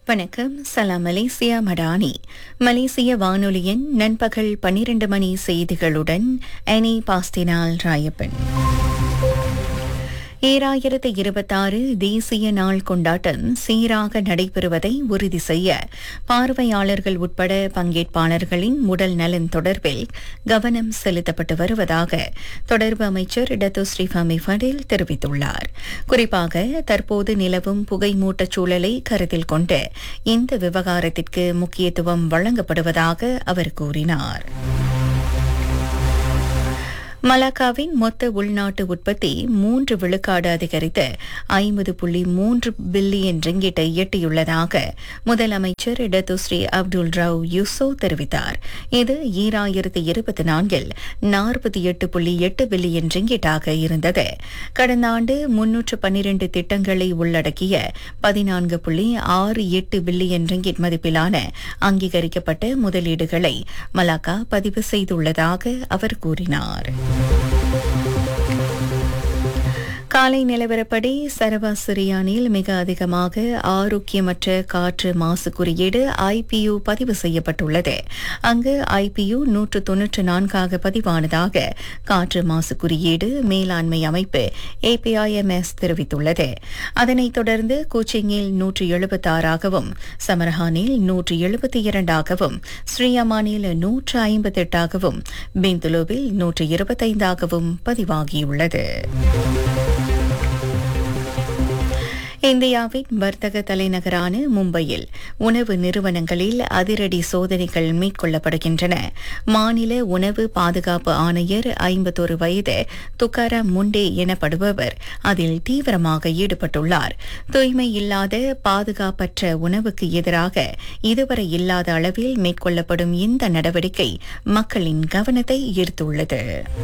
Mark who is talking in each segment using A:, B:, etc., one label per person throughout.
A: வணக்கம் சலாம் மலேசியா மடானி மலேசிய வானொலியின் நண்பகல் பன்னிரண்டு மணி செய்திகளுடன் அனி பாஸ்தினால் ராயப்பன் ஈராயிரத்து இருபத்தாறு தேசிய நாள் கொண்டாட்டம் சீராக நடைபெறுவதை உறுதி செய்ய பார்வையாளர்கள் உட்பட பங்கேற்பாளர்களின் உடல் நலன் தொடர்பில் கவனம் செலுத்தப்பட்டு வருவதாக தொடர்பு அமைச்சர் டத்துஸ்ரீ ஃபமி ஃபடில் தெரிவித்துள்ளார் குறிப்பாக தற்போது நிலவும் புகைமூட்டச் சூழலை கருத்தில் கொண்டு இந்த விவகாரத்திற்கு முக்கியத்துவம் வழங்கப்படுவதாக அவர் கூறினார் மலாக்காவின் மொத்த உள்நாட்டு உற்பத்தி மூன்று விழுக்காடு அதிகரித்து ஐம்பது புள்ளி மூன்று பில்லியன் ரிங்கிட்டை எட்டியுள்ளதாக முதலமைச்சர் டத்துஸ்ரீ அப்துல் ரவ் யூசோ தெரிவித்தார் இது ஈராயிரத்து இருபத்தி நான்கில் நாற்பத்தி எட்டு புள்ளி எட்டு பில்லியன் ரிங்கிட்டாக இருந்தது கடந்த ஆண்டு முன்னூற்று பன்னிரண்டு திட்டங்களை உள்ளடக்கிய பதினான்கு புள்ளி ஆறு எட்டு பில்லியன் ரிங்கிட் மதிப்பிலான அங்கீகரிக்கப்பட்ட முதலீடுகளை மலாக்கா பதிவு செய்துள்ளதாக அவர் கூறினார் காலை நிலவரப்படி சரவா சிரியானில் மிக அதிகமாக ஆரோக்கியமற்ற காற்று மாசு குறியீடு ஐபியு பதிவு செய்யப்பட்டுள்ளது அங்கு ஐபியு நூற்று தொன்னூற்று நான்காக பதிவானதாக காற்று மாசு குறியீடு மேலாண்மை அமைப்பு ஏபிஐஎம்எஸ் தெரிவித்துள்ளது அதனைத் தொடர்ந்து கோச்சிங்கில் நூற்று எழுபத்தாறாகவும் சமரஹானில் நூற்று எழுபத்தி இரண்டாகவும் ஸ்ரீயமானில் நூற்று ஐம்பத்தெட்டாகவும் பிந்துலுவில் நூற்று இருபத்தைந்தாகவும் பதிவாகியுள்ளது இந்தியாவின் வர்த்தக தலைநகரான மும்பையில் உணவு நிறுவனங்களில் அதிரடி சோதனைகள் மேற்கொள்ளப்படுகின்றன மாநில உணவு பாதுகாப்பு ஆணையர் ஐம்பத்தொரு வயது துக்காராம் முண்டே எனப்படுபவர் அதில் தீவிரமாக ஈடுபட்டுள்ளார் தூய்மை இல்லாத பாதுகாப்பற்ற உணவுக்கு எதிராக இதுவரை இல்லாத அளவில் மேற்கொள்ளப்படும் இந்த நடவடிக்கை மக்களின் கவனத்தை ஈர்த்துள்ளது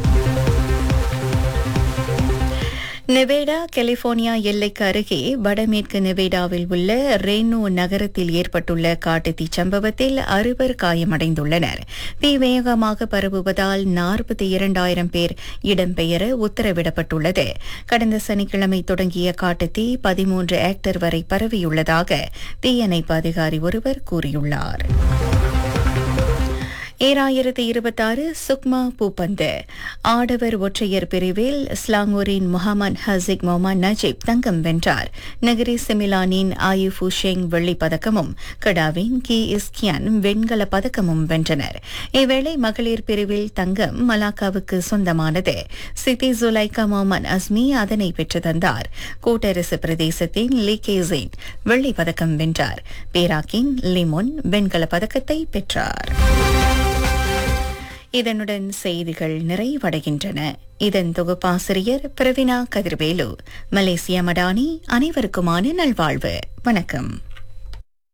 A: நெவேடா கலிபோர்னியா எல்லைக்கு அருகே வடமேற்கு நெவேடாவில் உள்ள ரேனோ நகரத்தில் ஏற்பட்டுள்ள காட்டுத்தீ சம்பவத்தில் அறுவர் காயமடைந்துள்ளனர் தீ வேகமாக பரவுவதால் நாற்பத்தி இரண்டாயிரம் பேர் இடம்பெயர உத்தரவிடப்பட்டுள்ளது கடந்த சனிக்கிழமை தொடங்கிய காட்டுத்தீ பதிமூன்று ஹெக்டர் வரை பரவியுள்ளதாக தீயணைப்பு அதிகாரி ஒருவர் கூறியுள்ளார் ஏழாயிரத்து இருபத்தாறு சுக்மா பூப்பந்து ஆடவர் ஒற்றையர் பிரிவில் ஸ்லாங்கூரின் முகமது ஹசிக் மொஹமத் நஜீப் தங்கம் வென்றார் நகரி சிமிலானின் ஆயுஃபு ஷெங் வெள்ளிப் பதக்கமும் கடாவின் கி இஸ்கியான் வெண்கல பதக்கமும் வென்றனர் இவ்வேளை மகளிர் பிரிவில் தங்கம் மலாக்காவுக்கு சொந்தமானது சித்தி ஜுலைகா முகமது அஸ்மி அதனை பெற்று தந்தார் கூட்டரசு பிரதேசத்தின் லீகேசின் வெள்ளிப் பதக்கம் வென்றார் பேராக்கின் லிமோன் வெண்கல பதக்கத்தை பெற்றார் இதனுடன் செய்திகள் நிறைவடைகின்றன இதன் தொகுப்பாசிரியர் பிரவினா கதிர்வேலு மலேசிய மடானி அனைவருக்குமான நல்வாழ்வு வணக்கம்